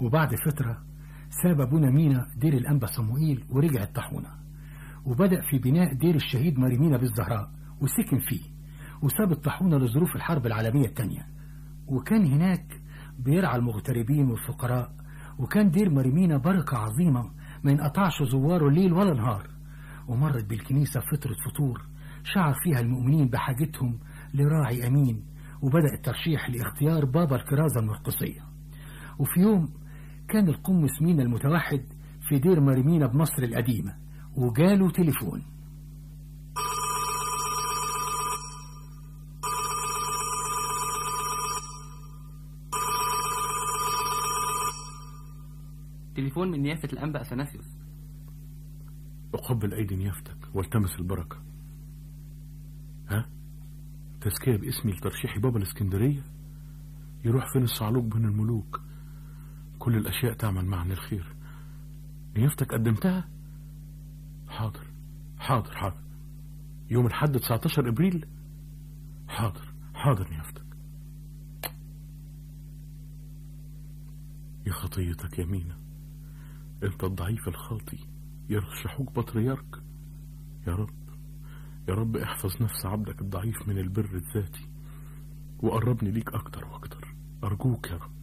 وبعد فترة ساب أبونا مينا دير الأنبا صموئيل ورجع الطاحونة وبدأ في بناء دير الشهيد ماريمينا بالزهراء وسكن فيه وساب الطاحونة لظروف الحرب العالمية الثانية وكان هناك بيرعى المغتربين والفقراء وكان دير ماريمينا بركة عظيمة ما ينقطعش زواره ليل ولا نهار ومرت بالكنيسة فترة فطور شعر فيها المؤمنين بحاجتهم لراعي أمين وبدأ الترشيح لاختيار بابا الكرازة المرقسية وفي يوم كان القمص مينا المتوحد في دير مريمينا بمصر القديمة وجاله تليفون تليفون من نيافة الأنبا أثناسيوس أقبل أيدي نيافتك والتمس البركة ها تزكية باسمي لترشيح بابا الإسكندرية يروح فين الصعلوك بين الملوك كل الأشياء تعمل معا الخير نيافتك قدمتها حاضر حاضر حاضر يوم الحد 19 إبريل حاضر حاضر نيافتك يا خطيتك يا مينا انت الضعيف الخاطي يرشحوك بطريرك يا رب يا رب احفظ نفس عبدك الضعيف من البر الذاتي وقربني ليك أكتر وأكتر أرجوك يا رب